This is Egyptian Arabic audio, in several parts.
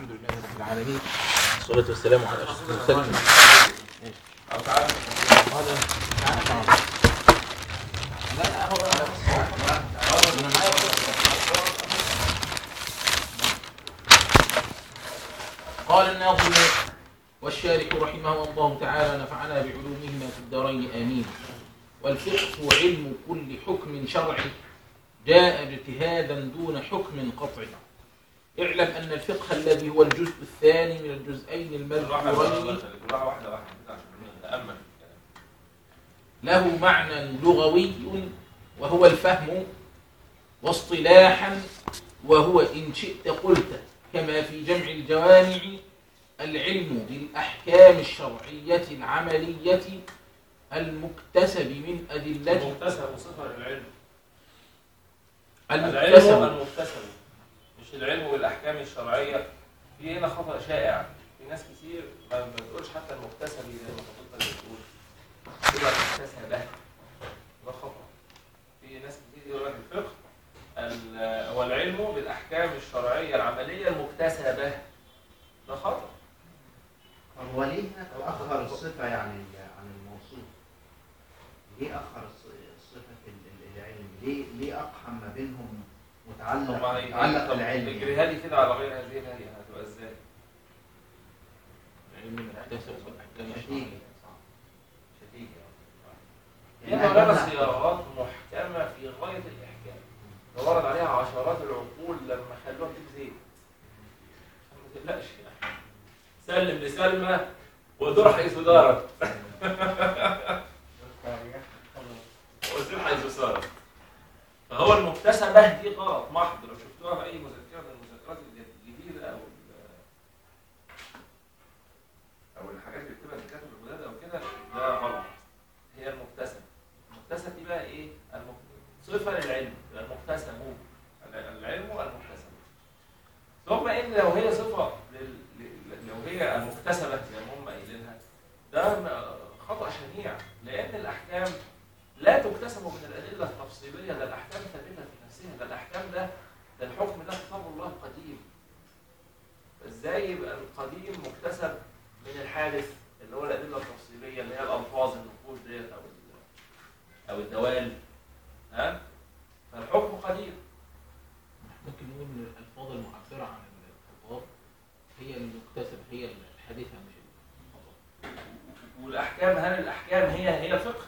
الحمد لله رب العالمين والصلاة والسلام على أشرف المرسلين قال الناظم والشارح رحمه الله تعالى نفعنا بعلومهما في الدارين آمين والفقه علم كل حكم شرعي جاء اجتهادا دون حكم قطعي اعلم أن الفقه الذي هو الجزء الثاني من الجزئين المذكورين له معنى لغوي وهو الفهم واصطلاحا وهو إن شئت قلت كما في جمع الجوامع العلم بالأحكام الشرعية العملية المكتسب من أدلة المكتسب صفة العلم المكتسب العلم المكتسب مش العلم بالأحكام الشرعية في هنا خطأ شائع في ناس كتير ما ما بتقولش حتى المكتسب زي ما حضرتك بتقول تبقى مكتسبة ده خطأ في ناس كتير يقول لك الفقه ال- هو العلم بالأحكام الشرعية العملية المكتسبة ده خطأ طب هو ليه هنا تأخر الصفة يعني عن الموصوف؟ ليه أخر الص- صفة ال- ال- العلم؟ ليه ليه أقحم ما بينهم طب ما متعلق هي- متعلق طب بالعلم؟ اجريها لي كده على غير هذه الهيئة هتبقى ازاي؟ العلم المكتسب والأحكام مش الشرعية هتيجي مش هتيجي هي لأنها مولانا جملة- صياغات محكمة في غاية الإحكام ده ورد عليها عشرات العقول لما خلوها تجيب زيت ما تقلقش يعني سلم لسلمى ودور حيث دارت وزير حيث سارت فهو المكتسبة دي غلط محض لو شفتوها في أي مذكرة من المذكرات الجديدة أو ال- أو الحاجات اللي بتبقى الكاتب الجداد أو كده ده غلط هي المكتسب المكتسب دي بقى ايه المك... صفه للعلم يبقى المكتسب هو ال- العلم المكتسب ثم ان لو هي صفه لل... ل- لو هي المكتسبه زي ما هم قايلينها ده م- خطا شنيع لان الاحكام لا تكتسب من الادله التفصيليه ده الاحكام ثابته في نفسها ده الاحكام ده ده الحكم ده كتاب الله قديم فازاي يبقى القديم مكتسب من الحادث اللي هو الادله التفصيليه اللي هي الالفاظ النقوش ديت او ال- او الدوال ها فالحكم قديم ممكن نقول ان الالفاظ المعبره عن الخطاب هي المكتسبه هي الحادثه مش الخطاب والاحكام هل الاحكام هي هي الفقه؟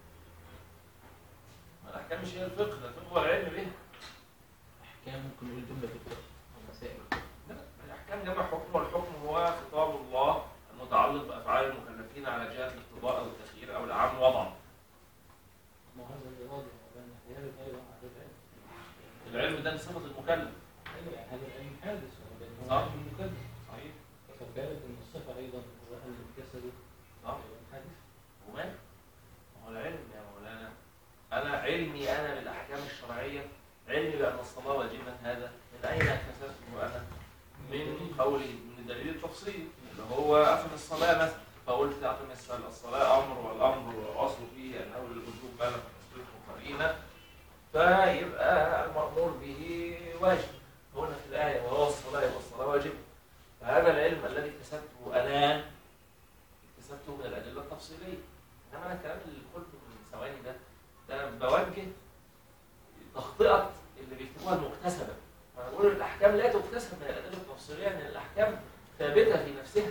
ما الاحكام مش هي الفقه ده الفقه هو العلم به احكام ممكن نقول جمله الفقه او مسائل الفقه لا الاحكام جمع حكم والحكم هو خطاب الله المتعلق بافعال المكلفين على جهه الاقتضاء او التخيير او الاعم وضعا ما هذا اللي واضح بين احيانا ايضا على العلم العلم ده صفه المكلف ايوه هذا العلم حادث ولكن هو صح. علم مكلف صحيح فكانت ان الصفه ايضا هو ان الجسد صح حادث ومال ما هو العلم يا مولانا انا علمي انا بالاحكام الشرعيه علمي بان الصلاه واجبه هذا من اين اكتسبته انا من قولي من دليل التفصيل اللي هو اقم الصلاه مثلا فقلت اقم الصلاه الصلاه امر والامر الاصل فيه انه للوجوب ما لم تسبقه قرينه فيبقى المامور به واجب هنا في الايه وهو الصلاه يبقى الصلاه واجبه فهذا العلم الذي اكتسبته انا اكتسبته من الادله التفصيليه انما انا الكلام اللي قلته من ثواني ده ده أنا بوجه تخطئه اللي بيكتبوها المكتسبه انا بقول الاحكام لا تكتسب من الادله التفصيليه ان الاحكام ثابته في نفسها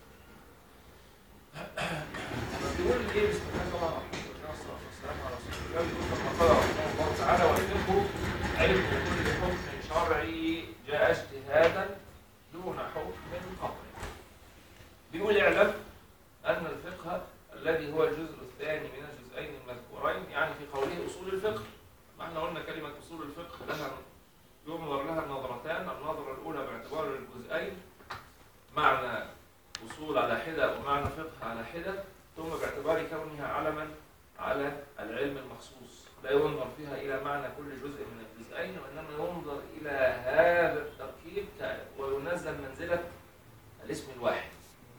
بيقول ايه بسم الله الرحمن الرحيم والصلاه والسلام على رسول الله بيقول كما قال رحمه الله تعالى والفقه علم كل حكم شرعي جاء اجتهادا دون حكم قطعي بيقول اعلم أن الفقه الذي هو الجزء الثاني من الجزئين المذكورين يعني في قوله أصول الفقه ما احنا قلنا كلمة أصول الفقه لها ينظر لها نظرتان النظرة الأولى باعتبار الجزئين معنى أصول على حدة ومعنى فقه على حدة ثم باعتبار كونها علما على العلم المخصوص لا ينظر فيها إلى معنى كل جزء من الجزئين وإنما ينظر إلى هذا التركيب ك- وينزل منزلة الاسم الواحد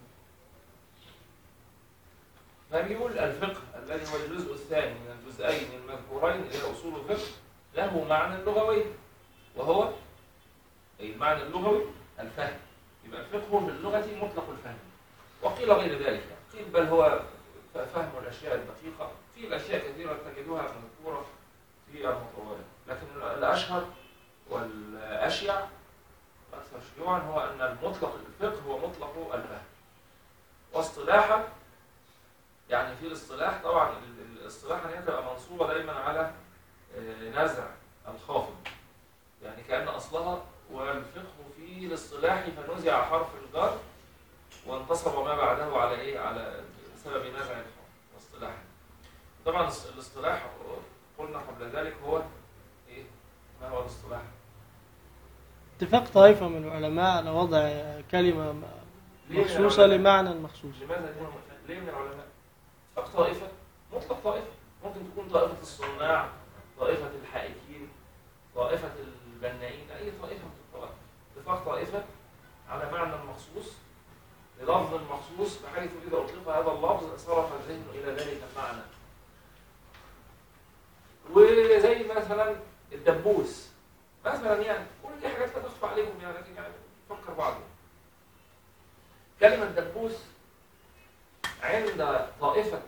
فبيقول الفقه الذي هو الجزء الثاني من الجزئين المذكورين اللي هي اصول الفقه له معنى لغوي وهو أي المعنى اللغوي الفهم الفقه في اللغة مطلق الفهم وقيل غير ذلك يعني. قيل بل هو ف- فهم الأشياء الدقيقة في أشياء كثيرة تجدها مذكورة في المطولات لكن الأشهر والأشيع الأكثر شيوعا هو أن المطلق الفقه هو مطلق الفهم واصطلاحا يعني في الاصطلاح طبعا ال- ال- الاصطلاح ان هي تبقى منصوبه دايما على آه، نزع الخافض يعني كان اصلها والفقه في الاصطلاح فنزع حرف الجر وانتصب ما بعده على ايه على سبب نزع الخافض واصطلاحا طبعا الص- الاصطلاح قلنا قبل ذلك هو ايه ما هو الاصطلاح اتفاق طائفة من العلماء على وضع كلمة م- ليه من مخصوصة العلماء؟ لمعنى مخصوص لماذا ليه ليه من العلماء؟ اتفاق طائفة مطلق طائفة ممكن تكون طائفة الصناع طائفة الحائكين طائفة البنائين أي طائفة من الطوائف اتفاق طائفة على معنى مخصوص للفظ مخصوص بحيث إذا أطلق هذا اللفظ صرف الذهن إلى ذلك المعنى وزي مثلا الدبوس مثلا يعني كل دي حاجات لا تخفى عليكم يعني لكن يعني فكر بعض كلمة دبوس عند طائفة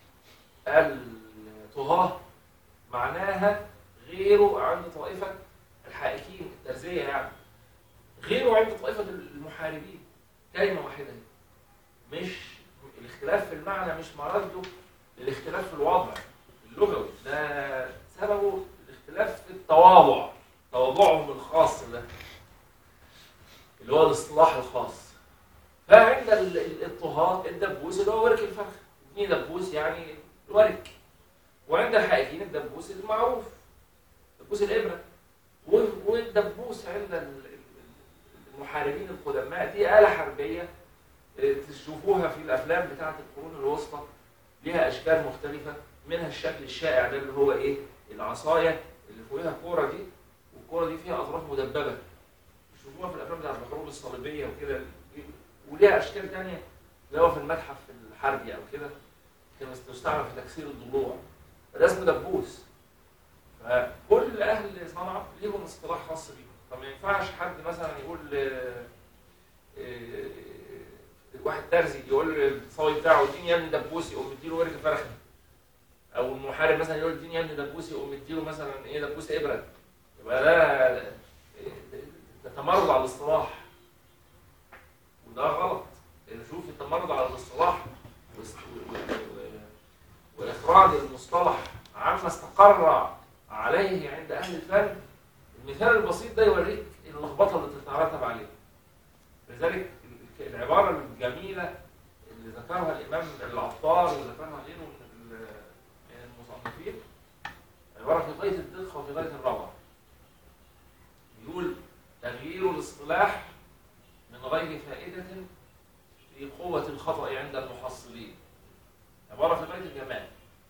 الطغاة معناها غيره عند طائفة الحائكين الترزية يعني غيره عند طائفة المحاربين كلمة واحدة مش الاختلاف في المعنى مش مرده للاختلاف في الوضع اللغوي ده سببه الاختلاف في التواضع تواضعهم الخاص ده اللي هو الاصطلاح الخاص فعند ال- ال- الطهاة الدبوس اللي هو ورك الفرخ اثنين دبوس يعني الورك وعند الحائكين الدبوس المعروف دبوس الإبرة و- والدبوس عند ال- ال- المحاربين القدماء دي آلة حربية اه، تشوفوها في الأفلام بتاعة القرون الوسطى ليها أشكال مختلفة منها الشكل الشائع ده اللي هو إيه العصاية اللي فوقها كورة دي والكورة دي فيها أطراف مدببة تشوفوها في الأفلام بتاعة الحروب الصليبية وكده وليها اشكال تانية اللي هو في المتحف الحربي او كده كان تستعمل في تكسير الضلوع فده اسمه دبوس فكل اهل صنعاء ليهم اصطلاح خاص بيهم فما ينفعش حد مثلا يقول آه، آه، واحد ترزي يقول للصاوي بتاعه اديني يا ابني دبوس يقوم مديله ورك فرخه او المحارب مثلا يقول اديني يا ابني دبوس يقوم مديله مثلا ايه دبوس ابره يبقى ده آه، ده تمرد على الاصطلاح وده غلط نشوف التمرد على الاصطلاح واست- و- و- و- واخراج المصطلح عما استقر عليه عند اهل الفن المثال البسيط ده يوريك اللخبطه اللي تترتب عليه لذلك ال- العباره الجميله اللي ذكرها الامام العطار وذكرها غيره من ال- من المصنفين عباره في غايه الدقه وفي غايه الروعه يقول تغيير الاصطلاح من غير فائدة في قوة الخطأ عند المحصلين عبارة في غاية الجمال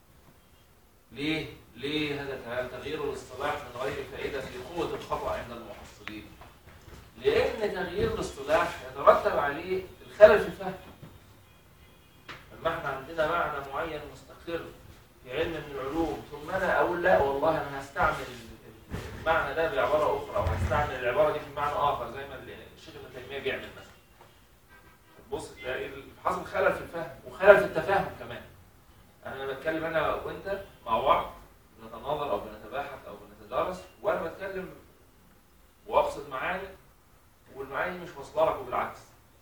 ليه؟ ليه هذا الكلام تغيير الاصطلاح من غير فائدة في قوة الخطأ عند المحصلين لأن تغيير الاصطلاح يترتب عليه الخلل في الفهم لما احنا عندنا معنى معين مستقر في علم من العلوم ثم انا اقول لا والله انا هستعمل المعنى ده بعباره اخرى او هستعمل العباره دي في معنى اخر زي ما الشيخ ابن تيميه بيعمل مثلا بص تلاقي حصل خلل في الفهم وخلل في التفاهم كمان انا لما بتكلم انا وانت مع بعض بنتناظر او بنتباحث او بنتدارس وانا بتكلم واقصد معاني والمعاني مش واصله لك وبالعكس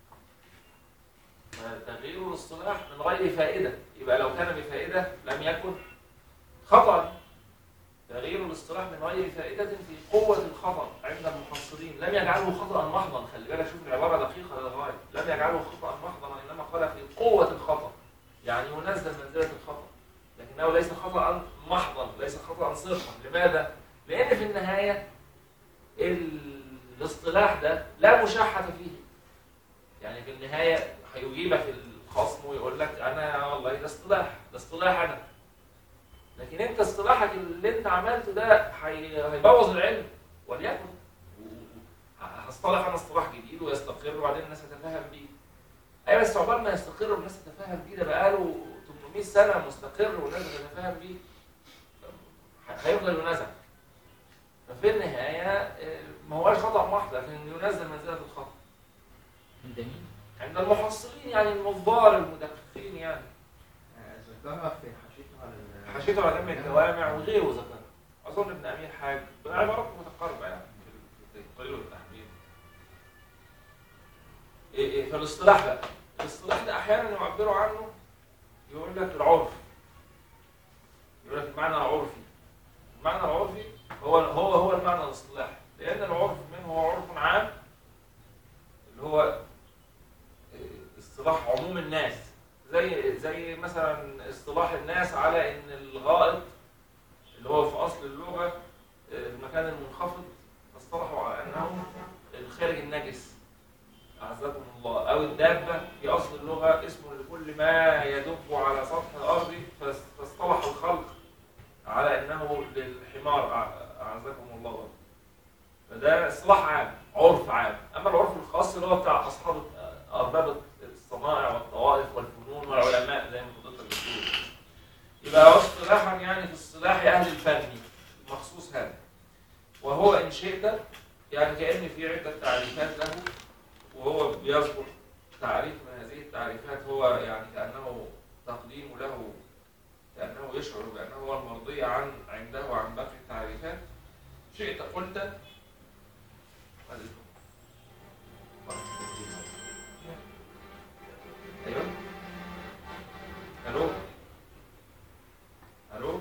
فتغيير الاصطلاح من غير فائده يبقى لو كان بفائده لم يكن خطأ تغيير الاصطلاح من غير فائدة في قوة الخطأ عند المحصلين لم يجعله خطأ محضا خلي بالك شوف العبارة دقيقة للغاية لم يجعله خطأ محضا إنما قال في قوة الخطأ يعني ينزل منزلة الخطأ لكنه ليس خطأ محضا ليس خطأ صرفا لماذا؟ لأن في النهاية ال- الاصطلاح ده لا مشاحة فيه يعني في النهاية هيجيبك الخصم ويقول لك أنا والله ده اصطلاح ده اصطلاح أنا لكن انت اصطلاحك اللي انت عملته ده هي- هيبوظ العلم وليكن و- و- هصطلح انا اصطلاح جديد ويستقر وبعدين الناس تتفاهم بيه ايوه بس عقبال ما يستقر والناس تتفاهم بيه ده بقاله 800 سنه مستقر والناس تتفاهم بيه ه- هيفضل ينازع ففي النهايه اه، ما هوش خطا محض لكن ينزل منزله الخطا مين؟ عند المحصلين يعني النظار المدققين يعني آه، ذكرها في حاشيته على ال- حشيته على جمع الجوامع وغيره ذكرها اظن ابن امير حاج بعبارات متقاربه يعني في التقرير والتحرير إيه إيه في الاصطلاح بقى الاصطلاح ده احيانا يعبروا عنه يقول لك العرف يقول لك المعنى العرفي المعنى العرفي هو هو هو المعنى الاصطلاحي لان العرف منه هو عرف عام اللي هو إيه، اصطلاح عموم الناس زي زي مثلا اصطلاح الناس على ان الغائط اللي هو في اصل اللغه آه، المكان المنخفض اصطلحوا على انه الخارج النجس اعزكم الله او الدابه في اصل اللغه اسم لكل ما يدب على سطح الارض فاس- فاصطلح الخلق على انه للحمار أع- اعزكم الله فده اصطلاح عام عرف عام اما العرف الخاص اللي هو بتاع اصحاب ارباب الصنائع والطوائف والفنون والعلماء زي ما حضرتك بتقول يبقى اصطلاحا يعني في اصطلاح اهل الفن مخصوص هذا وهو ان شئت يعني كان في عده تعريفات له وهو بيذكر تعريف من هذه التعريفات هو يعني كانه تقديم له كانه يشعر بانه هو المرضي عن عنده عن باقي التعريفات شئت قلت ايوه الو الو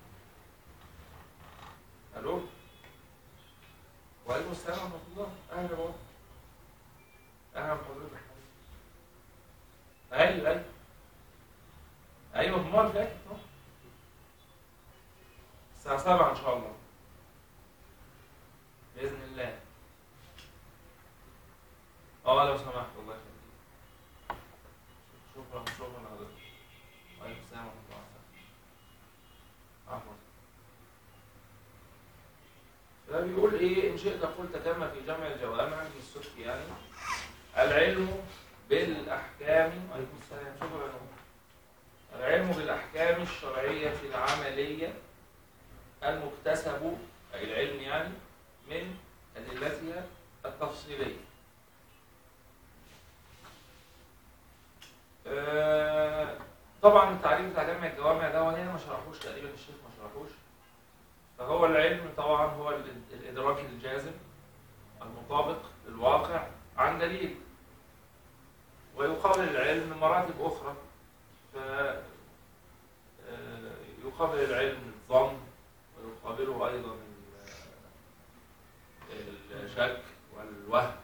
الو وعليكم السلام ورحمه الله اهلا بابا اهلا بحضرتك ايوه ايوه ايوه في المره اللي فاتت أهو. الساعه 7 ان شاء الله باذن الله اه لو سمحت الله يخليك شكرا شكرا حضرتك وعليكم السلام ورحمه الله وبركاته عفوا فبيقول ايه ان شئت قلت كما في جمع الجوامع من السبك يعني العلم بالاحكام وعليكم السلام شكرا العلم بالاحكام الشرعيه العمليه المكتسب اي العلم يعني من ادلتها التفصيليه آه، طبعا التعريف بتاع جمع الجوامع ده وهنا ما شرحوش تقريبا الشيخ ما شرحوش فهو العلم طبعا هو ال- الادراك الجازم المطابق للواقع عن دليل ويقابل العلم مراتب اخرى ف آه، يقابل العلم الظن ويقابله ايضا ال- الشك والوهم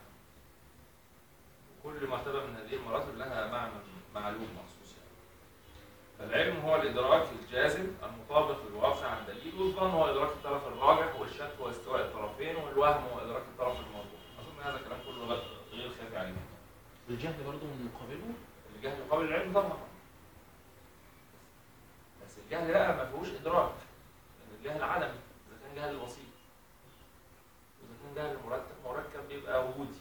كل مرتبه من هذه المراتب لها معنى معلوم مخصوص يعني. فالعلم هو الادراك الجازم المطابق للواقع عن دليل والظن هو ادراك الطرف الراجح والشك هو استواء الطرفين والوهم هو ادراك الطرف المرجوح اظن هذا الكلام كله غير غير خافي عليه الجهل برضه من مقابله الجهل يقابل العلم طبعا بس الجهل لا ما فيهوش ادراك لان الجهل عدمي اذا كان جهل بسيط واذا كان جهل مركب مركب بيبقى وجودي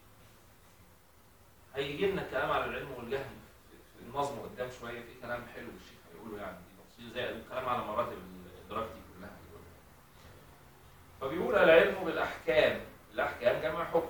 هيجي لنا الكلام على العلم والجهل في في النظم قدام شويه في كلام حلو الشيخ هيقوله يعني تفصيل زي الكلام على مراتب الادراك دي كلها هيقوله. فبيقول العلم بالاحكام الاحكام جمع حكم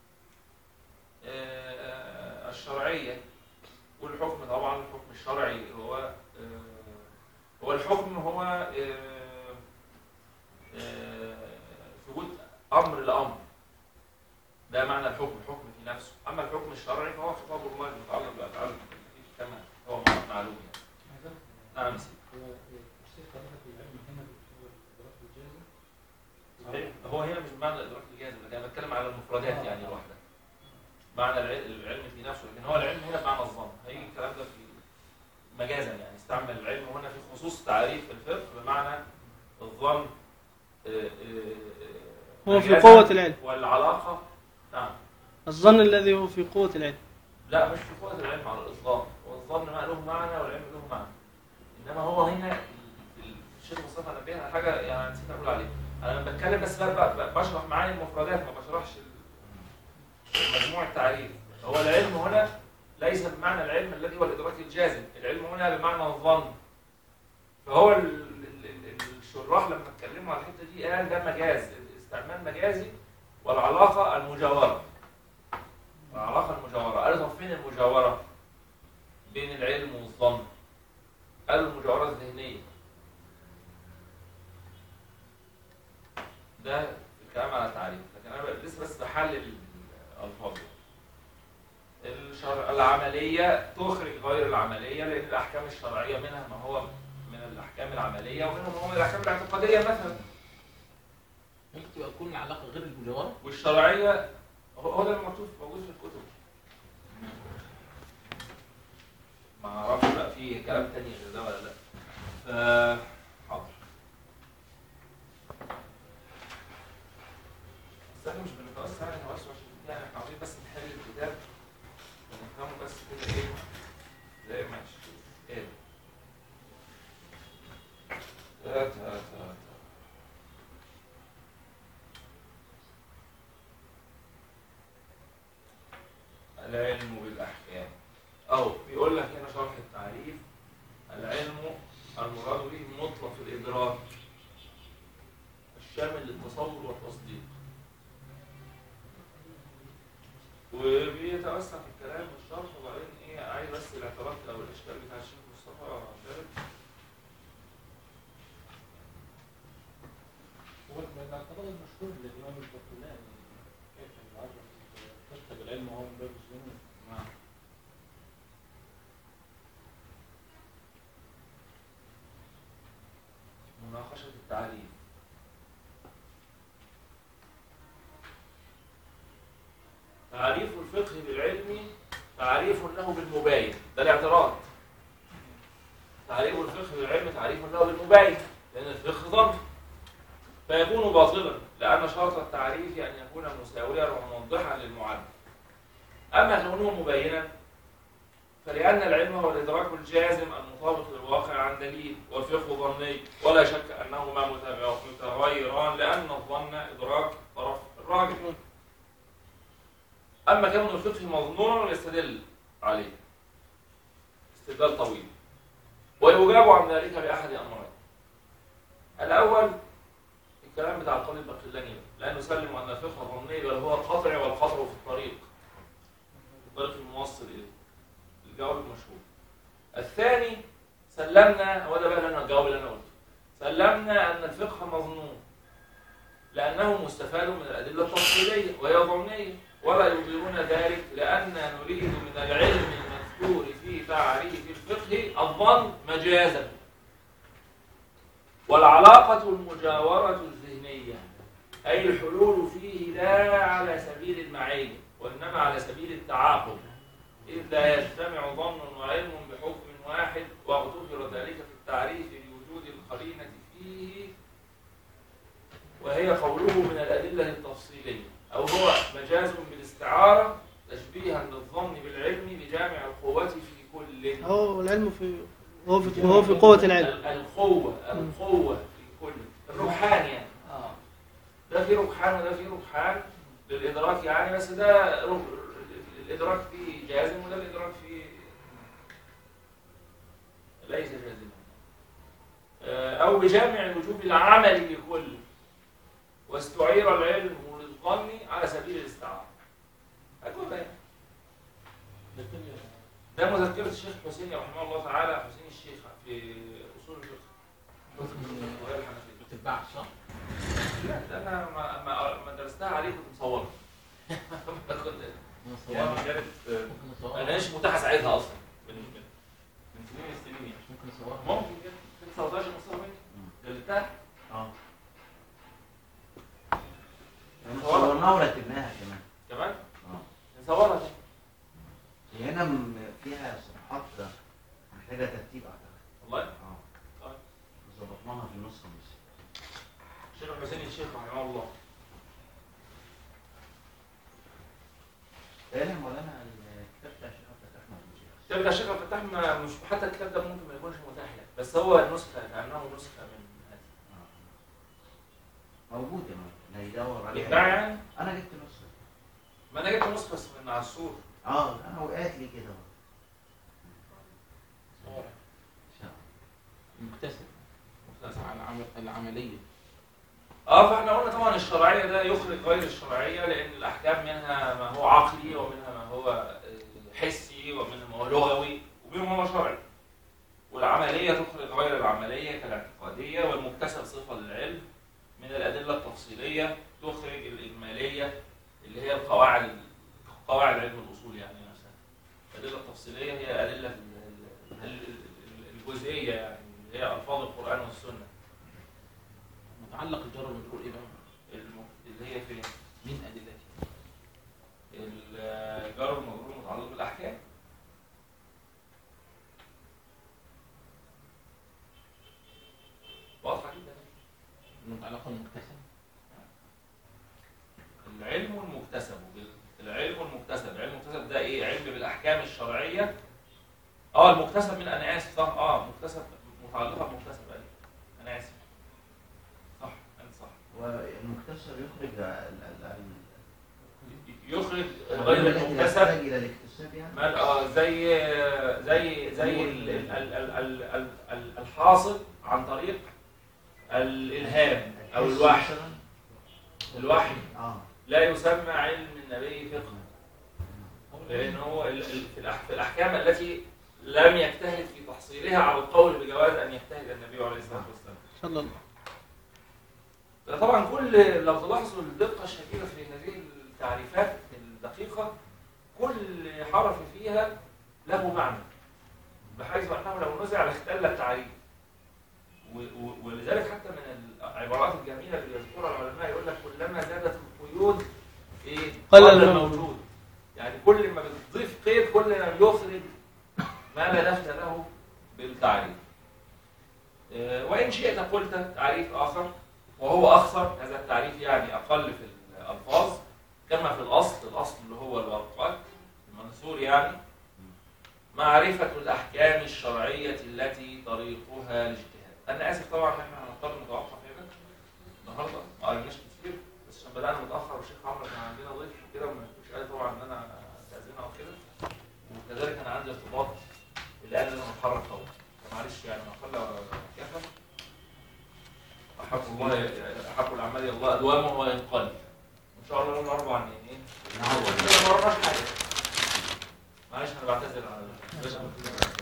آه، الشرعيه والحكم طبعا الحكم الشرعي هو آه، هو الحكم هو آه، آه، ثبوت امر لامر ده معنى الحكم الحكم في نفسه اما الحكم الشرعي فهو خطاب الله المتعلق بافعال المكلفين كما هو معلوم يعني نعم سيدي هو التفسير طريقة العلم هنا هو الإدراك الجازم صحيح هو هنا مش بمعنى الادراك الجازم لكن انا بتكلم على المفردات يعني الواحده معنى الع- العلم في نفسه لكن هو العلم هنا بمعنى الظن هيجي الكلام ده في مجازا يعني استعمل العلم هنا في خصوص تعريف الفقه بمعنى الظن آه، آه، آه، هو في مجازاً قوة العلم والعلاقه نعم الظن الذي هو في قوة العلم لا مش في قوة العلم على الإطلاق هو الظن ما له معنى والعلم له معنى إنما هو هنا ال- الشيخ مصطفى نبه على حاجة يعني نسيت أقول عليها أنا لما بتكلم بس ب- ب- بشرح معاني المفردات ما بشرحش ال- مجموع التعريف هو العلم هنا ليس بمعنى العلم الذي هو الإدراك الجازم العلم هنا بمعنى الظن فهو ال- ال- ال- الشراح لما اتكلموا على الحتة دي قال ده مجاز استعمال مجازي والعلاقة المجاورة العلاقة المجاورة الشرع العملية تخرج غير العملية لأن الأحكام الشرعية منها ما هو من الأحكام العملية ومنها ما هو من الأحكام الاعتقادية مثلا ممكن تبقى تكون العلاقه غير المجاوره والشرعية هو هو ده المكتوب موجود في الكتب ما اعرفش بقى في كلام تاني غير ده ولا لا ف حاضر بس احنا مش بنتوسع يعني توسع عشان يعني احنا عاوزين بس نحل الكتاب ونفهمه بس كده ايه زي ما نشوف ايه تا تا تا تا. العلم بالأحكام أو بيقول لك هنا شرح التعريف العلم المراد به مطلق الإدراك الشامل للتصور والتصديق وبيتوسع في الكلام والشرح وبعدين ايه عايز بس الاعتراض او الاشكال بتاع الشيخ مصطفى شارك هو الاعتراض المشهور للإمام البرتلاني كيف يعرف تكتب العلم وهو من باب الظنون نعم مناقشة التعريف تعريف الفقه بالعلم تعريف له بالمباين ده الاعتراض تعريف الفقه بالعلم تعريف له بالمباين لأن الفقه ضم فيكون باطلا لأن شرط التعريف أن يكون مساويا وموضحا للمعلم أما كونه مبينا فلأن العلم هو الإدراك الجازم المطابق للواقع عن دليل والفقه ظني ولا شك أنهما متابع- متغيران لأن الظن إدراك طرف الراجح أما كون الفقه مظنونا يستدل عليه استدلال طويل ويجاب عن ذلك بأحد أمرين الأول الكلام بتاع القاضي البقلاني لا نسلم أن الفقه ظني بل هو القطع والقطع في الطريق الطريق الموصل إليه الجواب المشهور الثاني سلمنا هو ده بقى اللي انا الجواب اللي انا قلته سلمنا ان الفقه مظنون لانه مستفاد من الادله التفصيليه وهي ظنيه ولا يظهرون ذلك لان نريد من العلم المذكور في تعريف الفقه الظن مجازا والعلاقه المجاوره الذهنيه اي الحلول فيه لا على سبيل المعيه وانما على سبيل التعاقب إذ لا يجتمع ظن وعلم بحكم واحد واغتفر ذلك في التعريف لوجود القرينة فيه وهي قوله من الأدلة التفصيلية أو هو مجاز بالاستعارة تشبيها للظن بالعلم بجامع القوة في كل هو العلم في هو في هو في قوة العلم ال- القوة القوة في كل الرجحان يعني اه ده في رجحان وده في رجحان للإدراك يعني بس ده رج- الإدراك فيه جازم وده الإدراك فيه ليس جازما آه، أو بجامع الوجوب العملي لكل واستعير العلم للظن على سبيل الاستعارة هكذا يعني لكن ده مذكرة الشيخ حسين رحمه الله تعالى حسين الشيخ في أصول الفقه وهي الحنفية ما تتبعش صح؟ لا ده انا ما ما, ما درستها عليه كنت مصورها كنت يعني نصورها كانت ممكن ما نصورها كانش متاحه ساعتها اصلا من من من سنين السنين يعني ممكن نصورها ممكن كده كنت 19 مصور مني دلتها اه صورناها ورتبناها كمان كمان اه نصورها تاني هي هنا م- فيها صفحات محتاجة ترتيب أعتقد والله اه طيب. ظبطناها في النص بس الشيخ حسين الشيخ رحمه الله تاني مولانا الكتاب بتاع الشيخ عبد الفتاح محمود شيخ. الكتاب ده الشيخ عبد الفتاح ما- مش حتى الكتاب ده ممكن ما يكونش متاح لك بس هو نسخه كانه نسخه من هذه آه. موجود يا مولانا اللي يدور عليها بيتباع يعني أنا جبت نسخة ما انا جبت نسخه بس من على السور اه أنا وقعت لي كده صور إن شاء الله مكتسب على العمل العملية اه فاحنا قلنا طبعا الشرعيه ده يخرج غير الشرعيه لان الاحكام منها ما هو عقلي ومنها ما هو آه، حسي ومنها ما هو لغوي ومنها ما هو شرعي والعمليه تخرج غير العمليه كالاعتقاديه والمكتسب صفه للعلم من الادله التفصيليه تخرج الاجماليه اللي هي القواعد قواعد علم الاصول يعني نفسها الأدلة التفصيلية هي الأدلة ال- ال- ال- الجزئية يعني اللي هي ألفاظ القرآن والسنة متعلق الجر والمجرور ايه بقى؟ الم- اللي هي فين؟ من ادلته الجار والمجرور متعلق بالأحكام واضحة جدا متعلق المكتسب العلم والمكتسب العلم والمكتسب العلم والمكتسب ده ايه علم بالاحكام الشرعيه اه المكتسب من انا اسف صح اه مكتسب متعلقه بمكتسب ايوه انا اسف صح انت صح والمكتسب يخرج ال- ال- ال- يخرج العلم غير التي المكتسب يحتاج الى الاكتساب يعني مال اه زي زي زي ال- ال- ال- ال- ال- ال- الحاصل عن طريق الالهام او الحس الوحي مثلاً. الوحي اه لا يسمى علم النبي فقه لأن هو ال- ال- في الأح- في الأحكام التي لم يجتهد في تحصيلها على القول بجواز أن يجتهد النبي عليه الصلاة والسلام. صلى الله ده طبعا كل لو تلاحظوا الدقة الشديدة في هذه التعريفات الدقيقة كل حرف فيها له معنى بحيث أنه لو نزع لاختل التعريف و- و- ولذلك حتى من العبارات الجميلة اللي يذكرها العلماء يقول لك كلما زادت القيود إيه؟ قل قل الموجود. الموجود يعني كل ما بتضيف قيد كل ما بيخرج ما لا دخل له بالتعريف آه، وإن شئت قلت تعريف آخر وهو أخصر هذا التعريف يعني أقل في الألفاظ كما في الأصل الأصل اللي هو الورقات المنثور يعني معرفة الأحكام الشرعية التي طريقها الاجتهاد أنا آسف طبعا إن إحنا هنضطر نتوقف هنا النهارده ما قريناش كتير بس عشان بدأنا متأخر والشيخ عمرو كان عندنا ضيف وكده وما كنتش قادر طبعا إن أنا أستأذنه أو كده وكذلك أنا عندي ارتباط اللي قال لي أنا متحرك طبعا معلش يعني ما قل ولا كفى أحب الله أحب الأعمال إلى الله أدومه وينقل إن شاء الله يوم الأربعاء إن إيه؟ نعوض كده ما ورناش حاجة معلش أنا بعتذر على